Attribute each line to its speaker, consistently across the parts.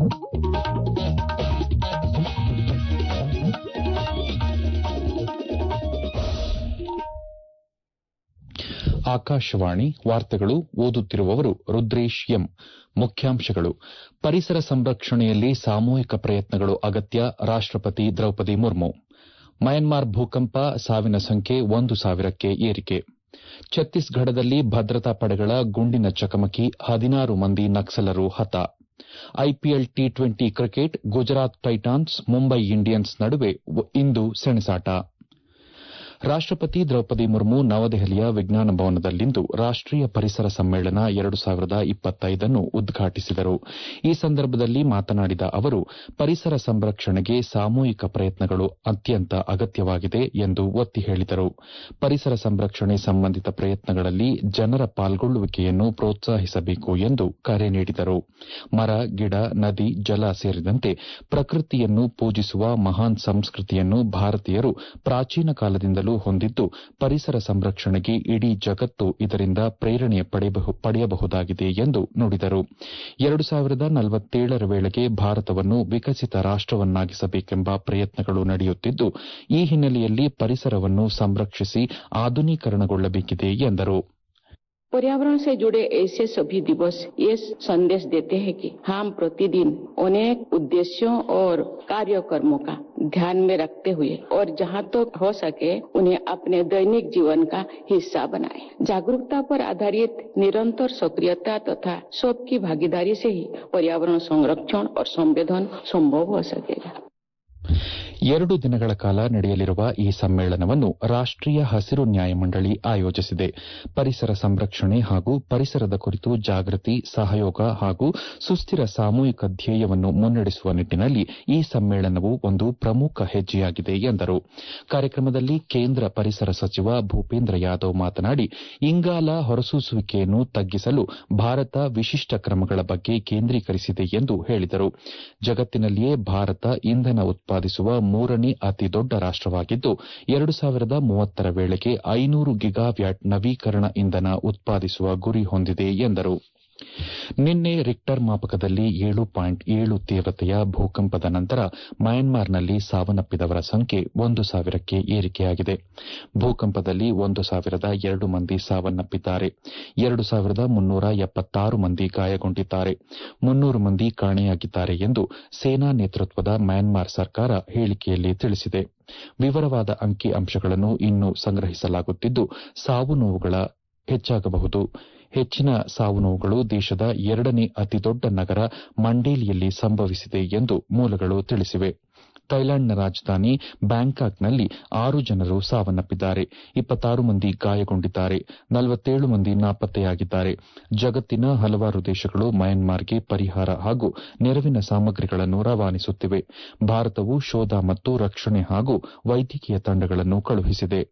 Speaker 1: ಆಕಾಶವಾಣಿ ವಾರ್ತೆಗಳು ಓದುತ್ತಿರುವವರು ರುದ್ರೇಶ್ ಎಂ ಮುಖ್ಯಾಂಶಗಳು ಪರಿಸರ ಸಂರಕ್ಷಣೆಯಲ್ಲಿ ಸಾಮೂಹಿಕ ಪ್ರಯತ್ನಗಳು ಅಗತ್ಯ ರಾಷ್ಟಪತಿ ದ್ರೌಪದಿ ಮುರ್ಮು ಮಯನ್ಮಾರ್ ಭೂಕಂಪ ಸಾವಿನ ಸಂಖ್ಯೆ ಒಂದು ಸಾವಿರಕ್ಕೆ ಏರಿಕೆ ಛತ್ತೀಸ್ಗಢದಲ್ಲಿ ಭದ್ರತಾ ಪಡೆಗಳ ಗುಂಡಿನ ಚಕಮಕಿ ಹದಿನಾರು ಮಂದಿ ನಕ್ಸಲರು ಹತ IPL T twenty cricket Gujarat Titans Mumbai Indians ನಡುವೆ ಇಂದು ಸೆಣಸಾಟ ರಾಷ್ಟಪತಿ ದ್ರೌಪದಿ ಮುರ್ಮು ನವದೆಹಲಿಯ ವಿಜ್ಞಾನ ಭವನದಲ್ಲಿಂದು ರಾಷ್ಟೀಯ ಪರಿಸರ ಸಮ್ಮೇಳನ ಎರಡು ಸಾವಿರದ ಇಪ್ಪತ್ತೈದನ್ನು ಉದ್ಘಾಟಿಸಿದರು ಈ ಸಂದರ್ಭದಲ್ಲಿ ಮಾತನಾಡಿದ ಅವರು ಪರಿಸರ ಸಂರಕ್ಷಣೆಗೆ ಸಾಮೂಹಿಕ ಪ್ರಯತ್ನಗಳು ಅತ್ಯಂತ ಅಗತ್ಯವಾಗಿದೆ ಎಂದು ಒತ್ತಿ ಹೇಳಿದರು ಪರಿಸರ ಸಂರಕ್ಷಣೆ ಸಂಬಂಧಿತ ಪ್ರಯತ್ನಗಳಲ್ಲಿ ಜನರ ಪಾಲ್ಗೊಳ್ಳುವಿಕೆಯನ್ನು ಪ್ರೋತ್ಸಾಹಿಸಬೇಕು ಎಂದು ಕರೆ ನೀಡಿದರು ಮರ ಗಿಡ ನದಿ ಜಲ ಸೇರಿದಂತೆ ಪ್ರಕೃತಿಯನ್ನು ಪೂಜಿಸುವ ಮಹಾನ್ ಸಂಸ್ಕೃತಿಯನ್ನು ಭಾರತೀಯರು ಪ್ರಾಚೀನ ಕಾಲದಿಂದಲೂ ಹೊಂದಿದ್ದು ಪರಿಸರ ಸಂರಕ್ಷಣೆಗೆ ಇಡೀ ಜಗತ್ತು ಇದರಿಂದ ಪ್ರೇರಣೆ ಪಡೆಯಬಹುದಾಗಿದೆ ಎಂದು ನುಡಿದರು ಎರಡು ಸಾವಿರದ ನಲವತ್ತೇಳರ ವೇಳೆಗೆ ಭಾರತವನ್ನು ವಿಕಸಿತ ರಾಷ್ಟವನ್ನಾಗಿಸಬೇಕೆಂಬ ಪ್ರಯತ್ನಗಳು ನಡೆಯುತ್ತಿದ್ದು ಈ ಹಿನ್ನೆಲೆಯಲ್ಲಿ ಪರಿಸರವನ್ನು ಸಂರಕ್ಷಿಸಿ ಆಧುನೀಕರಣಗೊಳ್ಳಬೇಕಿದೆ ಎಂದರು
Speaker 2: पर्यावरण से जुड़े ऐसे सभी दिवस ये संदेश देते हैं कि हम प्रतिदिन अनेक उद्देश्यों और कार्यक्रमों का ध्यान में रखते हुए और जहां तक तो हो सके उन्हें अपने दैनिक जीवन का हिस्सा बनाएं। जागरूकता पर आधारित निरंतर सक्रियता तथा सबकी भागीदारी से ही पर्यावरण संरक्षण और संवेदन संभव हो सकेगा
Speaker 1: ಎರಡು ದಿನಗಳ ಕಾಲ ನಡೆಯಲಿರುವ ಈ ಸಮ್ಮೇಳನವನ್ನು ರಾಷ್ಟೀಯ ಹಸಿರು ನ್ಯಾಯಮಂಡಳಿ ಆಯೋಜಿಸಿದೆ ಪರಿಸರ ಸಂರಕ್ಷಣೆ ಹಾಗೂ ಪರಿಸರದ ಕುರಿತು ಜಾಗೃತಿ ಸಹಯೋಗ ಹಾಗೂ ಸುಸ್ತಿರ ಸಾಮೂಹಿಕ ಧ್ಯೇಯವನ್ನು ಮುನ್ನಡೆಸುವ ನಿಟ್ಟಿನಲ್ಲಿ ಈ ಸಮ್ಮೇಳನವು ಒಂದು ಪ್ರಮುಖ ಹೆಜ್ಜೆಯಾಗಿದೆ ಎಂದರು ಕಾರ್ಯಕ್ರಮದಲ್ಲಿ ಕೇಂದ್ರ ಪರಿಸರ ಸಚಿವ ಭೂಪೇಂದ್ರ ಯಾದವ್ ಮಾತನಾಡಿ ಇಂಗಾಲ ಹೊರಸೂಸುವಿಕೆಯನ್ನು ತಗ್ಗಿಸಲು ಭಾರತ ವಿಶಿಷ್ಟ ಕ್ರಮಗಳ ಬಗ್ಗೆ ಕೇಂದ್ರೀಕರಿಸಿದೆ ಎಂದು ಹೇಳಿದರು ಜಗತ್ತಿನಲ್ಲಿಯೇ ಭಾರತ ಇಂಧನ ಉತ್ಪಾದಿಸುವ ಮೂರನೇ ಅತಿ ದೊಡ್ಡ ರಾಷ್ಟವಾಗಿದ್ದು ಎರಡು ಸಾವಿರದ ಮೂವತ್ತರ ವೇಳೆಗೆ ಐನೂರು ಗಿಗಾವ್ಯಾಟ್ ನವೀಕರಣ ಇಂಧನ ಉತ್ಪಾದಿಸುವ ಗುರಿ ಹೊಂದಿದೆ ಎಂದರು ನಿನ್ನೆ ರಿಕ್ಟರ್ ಮಾಪಕದಲ್ಲಿ ಏಳು ಪಾಯಿಂಟ್ ಏಳು ತೀವ್ರತೆಯ ಭೂಕಂಪದ ನಂತರ ಮಯನ್ಮಾರ್ನಲ್ಲಿ ಸಾವನ್ನಪ್ಪಿದವರ ಸಂಖ್ಯೆ ಒಂದು ಸಾವಿರಕ್ಕೆ ಏರಿಕೆಯಾಗಿದೆ ಭೂಕಂಪದಲ್ಲಿ ಒಂದು ಸಾವಿರದ ಎರಡು ಮಂದಿ ಸಾವನ್ನಪ್ಪಿದ್ದಾರೆ ಎರಡು ಸಾವಿರದ ಮುನ್ನೂರ ಎಪ್ಪತ್ತಾರು ಮಂದಿ ಗಾಯಗೊಂಡಿದ್ದಾರೆ ಮುನ್ನೂರು ಮಂದಿ ಕಾಣೆಯಾಗಿದ್ದಾರೆ ಎಂದು ಸೇನಾ ನೇತೃತ್ವದ ಮ್ಯಾನ್ಮಾರ್ ಸರ್ಕಾರ ಹೇಳಿಕೆಯಲ್ಲಿ ತಿಳಿಸಿದೆ ವಿವರವಾದ ಅಂಕಿ ಅಂಶಗಳನ್ನು ಇನ್ನೂ ಸಂಗ್ರಹಿಸಲಾಗುತ್ತಿದ್ದು ಸಾವು ನೋವುಗಳ ಹೆಚ್ಚಾಗಬಹುದು ಹೆಚ್ಚಿನ ಸಾವು ನೋವುಗಳು ದೇಶದ ಎರಡನೇ ಅತಿದೊಡ್ಡ ನಗರ ಮಂಡೇಲಿಯಲ್ಲಿ ಸಂಭವಿಸಿದೆ ಎಂದು ಮೂಲಗಳು ತಿಳಿಸಿವೆ ಥೈಲ್ಯಾಂಡ್ನ ರಾಜಧಾನಿ ಬ್ಯಾಂಕಾಕ್ನಲ್ಲಿ ಆರು ಜನರು ಸಾವನ್ನಪ್ಪಿದ್ದಾರೆ ಇಪ್ಪತ್ತಾರು ಮಂದಿ ಗಾಯಗೊಂಡಿದ್ದಾರೆ ನಲವತ್ತೇಳು ಮಂದಿ ನಾಪತ್ತೆಯಾಗಿದ್ದಾರೆ ಜಗತ್ತಿನ ಹಲವಾರು ದೇಶಗಳು ಮಯನ್ಮಾರ್ಗೆ ಪರಿಹಾರ ಹಾಗೂ ನೆರವಿನ ಸಾಮಗ್ರಿಗಳನ್ನು ರವಾನಿಸುತ್ತಿವೆ ಭಾರತವು ಶೋಧ ಮತ್ತು ರಕ್ಷಣೆ ಹಾಗೂ ವೈದ್ಯಕೀಯ ತಂಡಗಳನ್ನು ಕಳುಹಿಸಿದೆ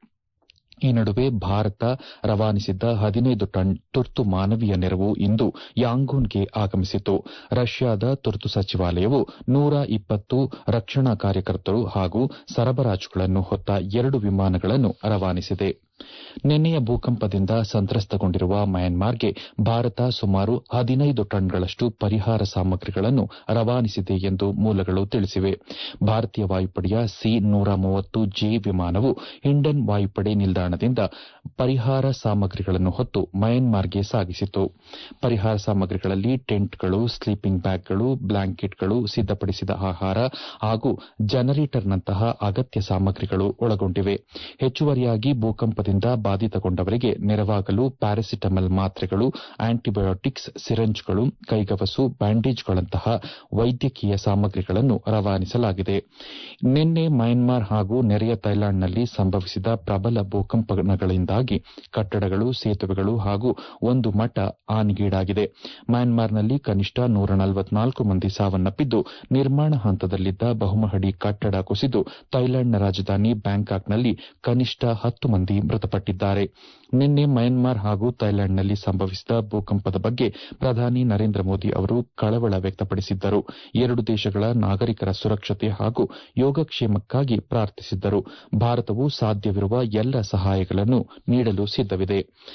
Speaker 1: ಈ ನಡುವೆ ಭಾರತ ರವಾನಿಸಿದ್ದ ಹದಿನೈದು ಟನ್ ತುರ್ತು ಮಾನವೀಯ ನೆರವು ಇಂದು ಯಾಂಗೂನ್ಗೆ ಆಗಮಿಸಿತು ರಷ್ಯಾದ ತುರ್ತು ಸಚಿವಾಲಯವು ನೂರ ಇಪ್ಪತ್ತು ರಕ್ಷಣಾ ಕಾರ್ಯಕರ್ತರು ಹಾಗೂ ಸರಬರಾಜುಗಳನ್ನು ಹೊತ್ತ ಎರಡು ವಿಮಾನಗಳನ್ನು ರವಾನಿಸಿದೆ ನಿನ್ನೆಯ ಭೂಕಂಪದಿಂದ ಸಂತ್ರಸ್ತಗೊಂಡಿರುವ ಮಯನ್ಮಾರ್ಗೆ ಭಾರತ ಸುಮಾರು ಹದಿನೈದು ಟನ್ಗಳಷ್ಟು ಪರಿಹಾರ ಸಾಮಗ್ರಿಗಳನ್ನು ರವಾನಿಸಿದೆ ಎಂದು ಮೂಲಗಳು ತಿಳಿಸಿವೆ ಭಾರತೀಯ ವಾಯುಪಡೆಯ ಸಿ ನೂರ ಮೂವತ್ತು ಜೆ ವಿಮಾನವು ಹಿಂಡನ್ ವಾಯುಪಡೆ ನಿಲ್ದಾಣದಿಂದ ಪರಿಹಾರ ಸಾಮಗ್ರಿಗಳನ್ನು ಹೊತ್ತು ಮಯನ್ಮಾರ್ಗೆ ಸಾಗಿಸಿತು ಪರಿಹಾರ ಸಾಮಗ್ರಿಗಳಲ್ಲಿ ಟೆಂಟ್ಗಳು ಸ್ಲೀಪಿಂಗ್ ಬ್ಯಾಗ್ಗಳು ಬ್ಲಾಂಕೆಟ್ಗಳು ಸಿದ್ದಪಡಿಸಿದ ಆಹಾರ ಹಾಗೂ ಜನರೇಟರ್ನಂತಹ ಅಗತ್ಯ ಸಾಮಗ್ರಿಗಳು ಒಳಗೊಂಡಿವೆ ಹೆಚ್ಚುವರಿಯಾಗಿ ಭೂಕಂಪದಿಂದ ಬಾಧಿತಗೊಂಡವರಿಗೆ ನೆರವಾಗಲು ಪ್ಯಾರಾಸಿಟಮಲ್ ಮಾತ್ರೆಗಳು ಆಂಟಿಬಯೋಟಿಕ್ಸ್ ಸಿರಂಜ್ಗಳು ಕೈಗವಸು ಬ್ಯಾಂಡೇಜ್ಗಳಂತಹ ವೈದ್ಯಕೀಯ ಸಾಮಗ್ರಿಗಳನ್ನು ರವಾನಿಸಲಾಗಿದೆ ನಿನ್ನೆ ಮಯನ್ಮಾರ್ ಹಾಗೂ ನೆರೆಯ ಥೈಲ್ಯಾಂಡ್ನಲ್ಲಿ ಸಂಭವಿಸಿದ ಪ್ರಬಲ ಭೂಕಂಪನಗಳಿಂದಾಗಿ ಕಟ್ಟಡಗಳು ಸೇತುವೆಗಳು ಹಾಗೂ ಒಂದು ಮಠ ಹಾನಿಗೀಡಾಗಿದೆ ಮಯನ್ಮಾರ್ನಲ್ಲಿ ಕನಿಷ್ಠ ನೂರ ನಲವತ್ನಾಲ್ಕು ಮಂದಿ ಸಾವನ್ನಪ್ಪಿದ್ದು ನಿರ್ಮಾಣ ಹಂತದಲ್ಲಿದ್ದ ಬಹುಮಹಡಿ ಕಟ್ಟಡ ಕುಸಿದು ಥೈಲ್ಯಾಂಡ್ನ ರಾಜಧಾನಿ ಬ್ಯಾಂಕಾಕ್ನಲ್ಲಿ ಕನಿಷ್ಠ ಹತ್ತು ಮಂದಿ ಮೃತಪಟ್ಟಿದ್ದಾರೆ ನಿನ್ನೆ ಮಯನ್ಮಾರ್ ಹಾಗೂ ಥೈಲ್ಯಾಂಡ್ನಲ್ಲಿ ಸಂಭವಿಸಿದ ಭೂಕಂಪದ ಬಗ್ಗೆ ಪ್ರಧಾನಿ ನರೇಂದ್ರ ಮೋದಿ ಅವರು ಕಳವಳ ವ್ಯಕ್ತಪಡಿಸಿದ್ದರು ಎರಡು ದೇಶಗಳ ನಾಗರಿಕರ ಸುರಕ್ಷತೆ ಹಾಗೂ ಯೋಗಕ್ಷೇಮಕ್ಕಾಗಿ ಪ್ರಾರ್ಥಿಸಿದ್ದರು ಭಾರತವು ಸಾಧ್ಯವಿರುವ ಎಲ್ಲ ಸಹಾಯಗಳನ್ನು ನೀಡಲು ಸಿದ್ದವಿದೆ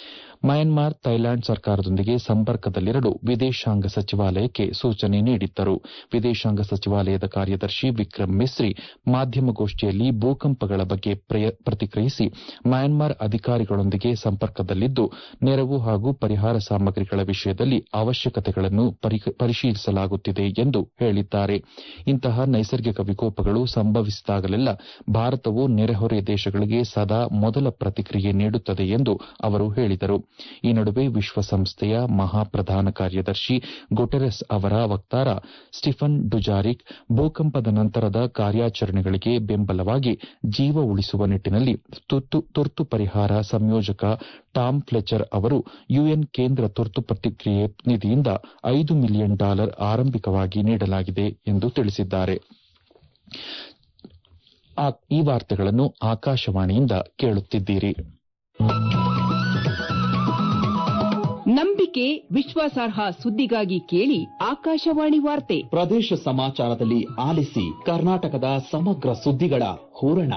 Speaker 1: ಮಯನ್ಮಾರ್ ಥೈಲ್ಯಾಂಡ್ ಸರ್ಕಾರದೊಂದಿಗೆ ಸಂಪರ್ಕದಲ್ಲಿರಲು ವಿದೇಶಾಂಗ ಸಚಿವಾಲಯಕ್ಕೆ ಸೂಚನೆ ನೀಡಿದ್ದರು ವಿದೇಶಾಂಗ ಸಚಿವಾಲಯದ ಕಾರ್ಯದರ್ಶಿ ವಿಕ್ರಮ್ ಮಿಸ್ರಿ ಮಾಧ್ಯಮಗೋಷ್ಠಿಯಲ್ಲಿ ಭೂಕಂಪಗಳ ಬಗ್ಗೆ ಪ್ರತಿಕ್ರಿಯಿಸಿ ಮಯನ್ಮಾರ್ ಅಧಿಕಾರಿಗಳೊಂದಿಗೆ ಸಂಪರ್ಕದಲ್ಲಿದ್ದು ನೆರವು ಹಾಗೂ ಪರಿಹಾರ ಸಾಮಗ್ರಿಗಳ ವಿಷಯದಲ್ಲಿ ಅವಶ್ಯಕತೆಗಳನ್ನು ಪರಿಶೀಲಿಸಲಾಗುತ್ತಿದೆ ಎಂದು ಹೇಳಿದ್ದಾರೆ ಇಂತಹ ನೈಸರ್ಗಿಕ ವಿಕೋಪಗಳು ಸಂಭವಿಸಿದಾಗಲೆಲ್ಲ ಭಾರತವು ನೆರೆಹೊರೆ ದೇಶಗಳಿಗೆ ಸದಾ ಮೊದಲ ಪ್ರತಿಕ್ರಿಯೆ ನೀಡುತ್ತದೆ ಎಂದು ಅವರು ಹೇಳಿದರು ಈ ನಡುವೆ ವಿಶ್ವಸಂಸ್ಥೆಯ ಮಹಾಪ್ರಧಾನ ಕಾರ್ಯದರ್ಶಿ ಗುಟೆರಸ್ ಅವರ ವಕ್ತಾರ ಸ್ಟಿಫನ್ ಡುಜಾರಿಕ್ ಭೂಕಂಪದ ನಂತರದ ಕಾರ್ಯಾಚರಣೆಗಳಿಗೆ ಬೆಂಬಲವಾಗಿ ಜೀವ ಉಳಿಸುವ ನಿಟ್ಟಿನಲ್ಲಿ ತುರ್ತು ಪರಿಹಾರ ಸಂಯೋಜಕ ಟಾಮ್ ಫ್ಲೆಚರ್ ಅವರು ಯುಎನ್ ಕೇಂದ್ರ ತುರ್ತು ಪ್ರತಿಕ್ರಿಯೆ ನಿಧಿಯಿಂದ ಐದು ಮಿಲಿಯನ್ ಡಾಲರ್ ಆರಂಭಿಕವಾಗಿ ನೀಡಲಾಗಿದೆ ಎಂದು ತಿಳಿಸಿದ್ದಾರೆ ಈ ವಾರ್ತೆಗಳನ್ನು ಆಕಾಶವಾಣಿಯಿಂದ ಕೇಳುತ್ತಿದ್ದೀರಿ
Speaker 3: ನಂಬಿಕೆ ವಿಶ್ವಾಸಾರ್ಹ ಸುದ್ದಿಗಾಗಿ ಕೇಳಿ ಆಕಾಶವಾಣಿ ವಾರ್ತೆ
Speaker 4: ಪ್ರದೇಶ ಸಮಾಚಾರದಲ್ಲಿ ಆಲಿಸಿ ಕರ್ನಾಟಕದ ಸಮಗ್ರ ಸುದ್ದಿಗಳ ಹೂರಣ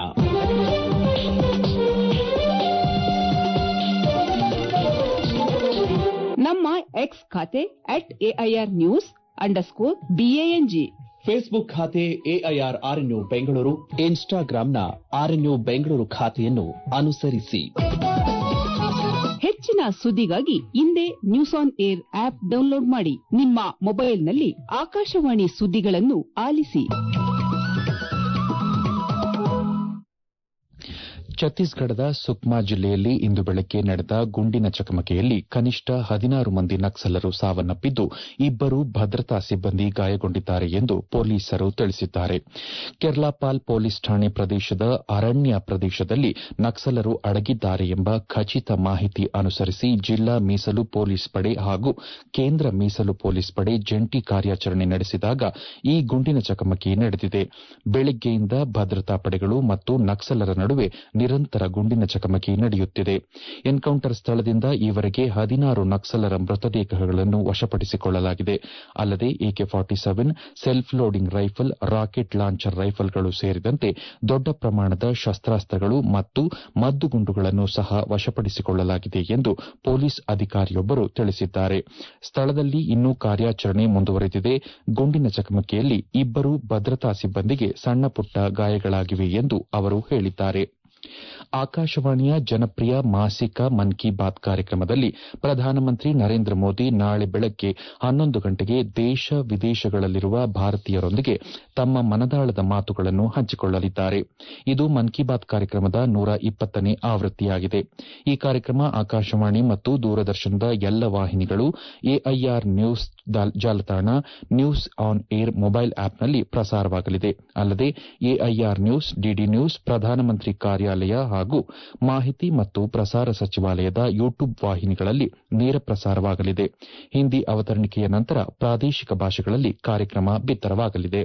Speaker 3: ನಮ್ಮ ಎಕ್ಸ್ ಖಾತೆ at AIR news underscore BANG
Speaker 4: Facebook ಖಾತೆ ಎಐಆರ್ ಆರ್ಎನ್ಯು ಬೆಂಗಳೂರು ಇನ್ಸ್ಟಾಗ್ರಾಂನ ಆರ್ಎನ್ಯು ಬೆಂಗಳೂರು ಖಾತೆಯನ್ನು ಅನುಸರಿಸಿ
Speaker 3: ಹೆಚ್ಚಿನ ಸುದ್ದಿಗಾಗಿ ಹಿಂದೆ news on air app download ಮಾಡಿ ನಿಮ್ಮ ಮೊಬೈಲ್ನಲ್ಲಿ ಆಕಾಶವಾಣಿ ಸುದ್ದಿಗಳನ್ನು ಆಲಿಸಿ
Speaker 1: ಛತ್ತೀಸ್ಗಢದ ಸುಕ್ಮಾ ಜಿಲ್ಲೆಯಲ್ಲಿ ಇಂದು ಬೆಳಗ್ಗೆ ನಡೆದ ಗುಂಡಿನ ಚಕಮಕಿಯಲ್ಲಿ ಕನಿಷ್ಠ ಹದಿನಾರು ಮಂದಿ ನಕ್ಸಲರು ಸಾವನ್ನಪ್ಪಿದ್ದು ಇಬ್ಬರು ಭದ್ರತಾ ಸಿಬ್ಬಂದಿ ಗಾಯಗೊಂಡಿದ್ದಾರೆ ಎಂದು ಪೊಲೀಸರು ತಿಳಿಸಿದ್ದಾರೆ ಕೆರ್ಲಾಪಾಲ್ ಪೊಲೀಸ್ ಠಾಣೆ ಪ್ರದೇಶದ ಅರಣ್ಯ ಪ್ರದೇಶದಲ್ಲಿ ನಕ್ಸಲರು ಅಡಗಿದ್ದಾರೆ ಎಂಬ ಖಚಿತ ಮಾಹಿತಿ ಅನುಸರಿಸಿ ಜಿಲ್ಲಾ ಮೀಸಲು ಪೊಲೀಸ್ ಪಡೆ ಹಾಗೂ ಕೇಂದ್ರ ಮೀಸಲು ಪೊಲೀಸ್ ಪಡೆ ಜಂಟಿ ಕಾರ್ಯಾಚರಣೆ ನಡೆಸಿದಾಗ ಈ ಗುಂಡಿನ ಚಕಮಕಿ ನಡೆದಿದೆ ಬೆಳಗ್ಗೆಯಿಂದ ಭದ್ರತಾ ಪಡೆಗಳು ಮತ್ತು ನಕ್ಸಲರ ನಡುವೆ ನಿರಂತರ ಗುಂಡಿನ ಚಕಮಕಿ ನಡೆಯುತ್ತಿದೆ ಎನ್ಕೌಂಟರ್ ಸ್ಥಳದಿಂದ ಈವರೆಗೆ ಹದಿನಾರು ನಕ್ಸಲರ ಮೃತದೇಹಗಳನ್ನು ವಶಪಡಿಸಿಕೊಳ್ಳಲಾಗಿದೆ ಅಲ್ಲದೆ AK forty seven self loading rifle rocket launcher ರೈಫಲ್ಗಳು ಸೇರಿದಂತೆ ದೊಡ್ಡ ಪ್ರಮಾಣದ ಶಸ್ತಾಸ್ತ್ರಗಳು ಮತ್ತು ಮದ್ದುಗುಂಡುಗಳನ್ನು ಸಹ ವಶಪಡಿಸಿಕೊಳ್ಳಲಾಗಿದೆ ಎಂದು ಪೊಲೀಸ್ ಅಧಿಕಾರಿಯೊಬ್ಬರು ತಿಳಿಸಿದ್ದಾರೆ ಸ್ಥಳದಲ್ಲಿ ಇನ್ನೂ ಕಾರ್ಯಾಚರಣೆ ಮುಂದುವರೆದಿದೆ ಗುಂಡಿನ ಚಕಮಕಿಯಲ್ಲಿ ಇಬ್ಬರು ಭದ್ರತಾ ಸಿಬ್ಬಂದಿಗೆ ಸಣ್ಣಪುಟ್ಟ ಗಾಯಗಳಾಗಿವೆ ಎಂದು ಅವರು ಹೇಳಿದ್ದಾರೆ ಆಕಾಶವಾಣಿಯ ಜನಪ್ರಿಯ ಮಾಸಿಕ ಮನ್ ಕಿ ಬಾತ್ ಕಾರ್ಯಕ್ರಮದಲ್ಲಿ ಪ್ರಧಾನಮಂತ್ರಿ ನರೇಂದ್ರ ಮೋದಿ ನಾಳೆ ಬೆಳಗ್ಗೆ ಹನ್ನೊಂದು ಗಂಟೆಗೆ ದೇಶ ವಿದೇಶಗಳಲ್ಲಿರುವ ಭಾರತೀಯರೊಂದಿಗೆ ತಮ್ಮ ಮನದಾಳದ ಮಾತುಗಳನ್ನು ಹಂಚಿಕೊಳ್ಳಲಿದ್ದಾರೆ ಇದು ಮನ್ ಕಿ ಬಾತ್ ಕಾರ್ಯಕ್ರಮದ ನೂರ ಇಪ್ಪತ್ತನೇ ಆವೃತ್ತಿಯಾಗಿದೆ ಈ ಕಾರ್ಯಕ್ರಮ ಆಕಾಶವಾಣಿ ಮತ್ತು ದೂರದರ್ಶನದ ಎಲ್ಲ ವಾಹಿನಿಗಳು ಎಐಆರ್ ನ್ಯೂಸ್ ಜಾಲತಾಣ ನ್ಯೂಸ್ ಆನ್ ಏರ್ ಮೊಬೈಲ್ ಆಪ್ನಲ್ಲಿ ಪ್ರಸಾರವಾಗಲಿದೆ ಅಲ್ಲದೆ ಎಐಆರ್ ನ್ಯೂಸ್ ಡಿಡಿ ನ್ಯೂಸ್ ಪ್ರಧಾನಮಂತ್ರಿ ಕಾರ್ಯಾಲಯ ಹಾಗೂ ಮಾಹಿತಿ ಮತ್ತು ಪ್ರಸಾರ ಸಚಿವಾಲಯದ ಯೂಟ್ಯೂಬ್ ವಾಹಿನಿಗಳಲ್ಲಿ ನೇರ ಪ್ರಸಾರವಾಗಲಿದೆ ಹಿಂದಿ ಅವತರಣಿಕೆಯ ನಂತರ ಪ್ರಾದೇಶಿಕ ಭಾಷೆಗಳಲ್ಲಿ ಕಾರ್ಯಕ್ರಮ ಬಿತ್ತರವಾಗಲಿದೆ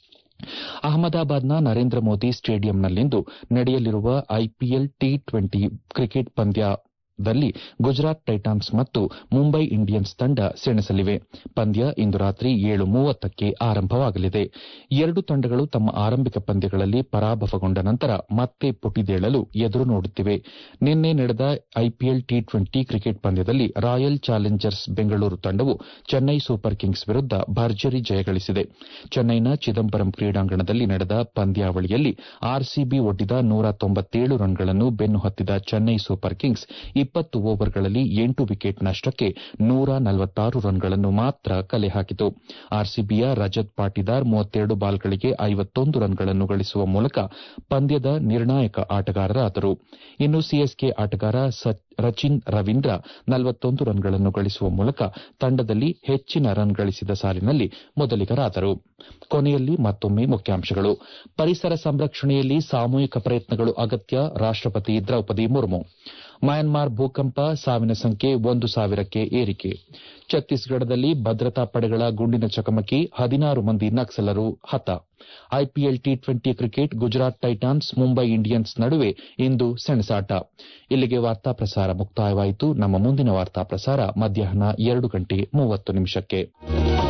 Speaker 1: ಅಹಮದಾಬಾದ್ನ ನರೇಂದ್ರ ಮೋದಿ ಸ್ಟೇಡಿಯಂನಲ್ಲಿಂದು ನಡೆಯಲಿರುವ ಐಪಿಎಲ್ ಟಿ ಟ್ವೆಂಟಿ ಕ್ರಿಕೆಟ್ ಪಂದ್ಯದಲ್ಲಿ ಗುಜರಾತ್ ಟೈಟಾನ್ಸ್ ಮತ್ತು ಮುಂಬೈ ಇಂಡಿಯನ್ಸ್ ತಂಡ ಸೆಣಸಲಿವೆ ಪಂದ್ಯ ಇಂದು ರಾತ್ರಿ ಏಳು ಮೂವತ್ತಕ್ಕೆ ಆರಂಭವಾಗಲಿದೆ ಎರಡು ತಂಡಗಳು ತಮ್ಮ ಆರಂಭಿಕ ಪಂದ್ಯಗಳಲ್ಲಿ ಪರಾಭವಗೊಂಡ ನಂತರ ಮತ್ತೆ ಪುಟಿದೇಳಲು ಎದುರು ನೋಡುತ್ತಿವೆ ನಿನ್ನೆ ನಡೆದ ಐಪಿಎಲ್ ಟಿ ಟ್ವೆಂಟಿ ಕ್ರಿಕೆಟ್ ಪಂದ್ಯದಲ್ಲಿ ರಾಯಲ್ ಚಾಲೆಂಜರ್ಸ್ ಬೆಂಗಳೂರು ತಂಡವು ಚೆನ್ನೈ ಸೂಪರ್ ಕಿಂಗ್ಸ್ ವಿರುದ್ದ ಭರ್ಜರಿ ಜಯಗಳಿಸಿದೆ ಚೆನ್ನೈನ ಚಿದಂಬರಂ ಕ್ರೀಡಾಂಗಣದಲ್ಲಿ ನಡೆದ ಪಂದ್ಯಾವಳಿಯಲ್ಲಿ ಆರ್ಸಿಬಿ ಒಡ್ಡಿದ ನೂರ ತೊಂಬತ್ತೇಳು ರನ್ಗಳನ್ನು ಬೆನ್ನು ಹತ್ತಿದ ಚೆನ್ನೈ ಸೂಪರ್ ಕಿಂಗ್ಸ್ ಇಪ್ಪತ್ತು ಓವರ್ಗಳಲ್ಲಿ ಎಂಟು ವಿಕೆಟ್ ನಷ್ಟಕ್ಕೆ ನೂರ ನಲವತ್ತಾರು ರನ್ಗಳನ್ನು ಮಾತ್ರ ಕಲೆ ಹಾಕಿತು ಆರ್ಸಿಬಿಯ ರಜತ್ ಪಾಟಿದಾರ್ ಮೂವತ್ತೆರಡು ಬಾಲ್ಗಳಿಗೆ ಐವತ್ತೊಂದು ರನ್ಗಳನ್ನು ಗಳಿಸುವ ಮೂಲಕ ಪಂದ್ಯದ ನಿರ್ಣಾಯಕ ಆಟಗಾರರಾದರು ಇನ್ನು ಸಿಎಸ್ಕೆ ಆಟಗಾರ ರಚಿನ್ ರವೀಂದ್ರ ನಲವತ್ತೊಂದು ರನ್ಗಳನ್ನು ಗಳಿಸುವ ಮೂಲಕ ತಂಡದಲ್ಲಿ ಹೆಚ್ಚಿನ ರನ್ ಗಳಿಸಿದ ಸಾಲಿನಲ್ಲಿ ಮೊದಲಿಗರಾದರು ಕೊನೆಯಲ್ಲಿ ಮತ್ತೊಮ್ಮೆ ಮುಖ್ಯಾಂಶಗಳು ಪರಿಸರ ಸಂರಕ್ಷಣೆಯಲ್ಲಿ ಸಾಮೂಹಿಕ ಪ್ರಯತ್ನಗಳು ಅಗತ್ಯ ರಾಷ್ಟಪತಿ ದ್ರೌಪದಿ ಮುರ್ಮು ಮಯನ್ಮಾರ್ ಭೂಕಂಪ ಸಾವಿನ ಸಂಖ್ಯೆ ಒಂದು ಸಾವಿರಕ್ಕೆ ಏರಿಕೆ ಛತ್ತೀಸ್ಗಢದಲ್ಲಿ ಭದ್ರತಾ ಪಡೆಗಳ ಗುಂಡಿನ ಚಕಮಕಿ ಹದಿನಾರು ಮಂದಿ ನಕ್ಸಲರು ಹತ IPL T twenty cricket Gujarat Titans Mumbai Indians ನಡುವೆ ಇಂದು ಸೆಣಸಾಟ ಇಲ್ಲಿಗೆ ವಾರ್ತಾ ಪ್ರಸಾರ ಮುಕ್ತಾಯವಾಯಿತು ನಮ್ಮ ಮುಂದಿನ ವಾರ್ತಾ ಪ್ರಸಾರ ಮಧ್ಯಾಹ್ನ ಎರಡು ಗಂಟೆ ಮೂವತ್ತು ನಿಮಿಷಕ್ಕೆ